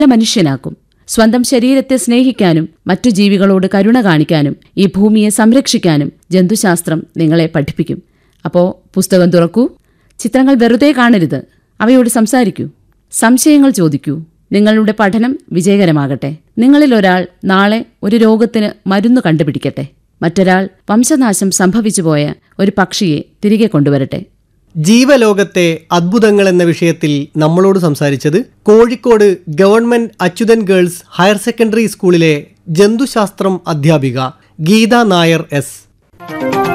മനുഷ്യനാക്കും സ്വന്തം ശരീരത്തെ സ്നേഹിക്കാനും മറ്റു ജീവികളോട് കരുണ കാണിക്കാനും ഈ ഭൂമിയെ സംരക്ഷിക്കാനും ജന്തുശാസ്ത്രം നിങ്ങളെ പഠിപ്പിക്കും അപ്പോ പുസ്തകം തുറക്കൂ ചിത്രങ്ങൾ വെറുതെ കാണരുത് അവയോട് സംസാരിക്കൂ സംശയങ്ങൾ ചോദിക്കൂ നിങ്ങളുടെ പഠനം വിജയകരമാകട്ടെ നിങ്ങളിൽ ഒരാൾ നാളെ ഒരു രോഗത്തിന് മരുന്ന് കണ്ടുപിടിക്കട്ടെ മറ്റൊരാൾ വംശനാശം സംഭവിച്ചുപോയ ഒരു പക്ഷിയെ തിരികെ കൊണ്ടുവരട്ടെ ജീവലോകത്തെ അദ്ഭുതങ്ങൾ എന്ന വിഷയത്തിൽ നമ്മളോട് സംസാരിച്ചത് Kozhikode government Achuthan girls higher secondary സ്കൂളിലെ ജന്തുശാസ്ത്രം അധ്യാപിക ഗീത നായർ എസ്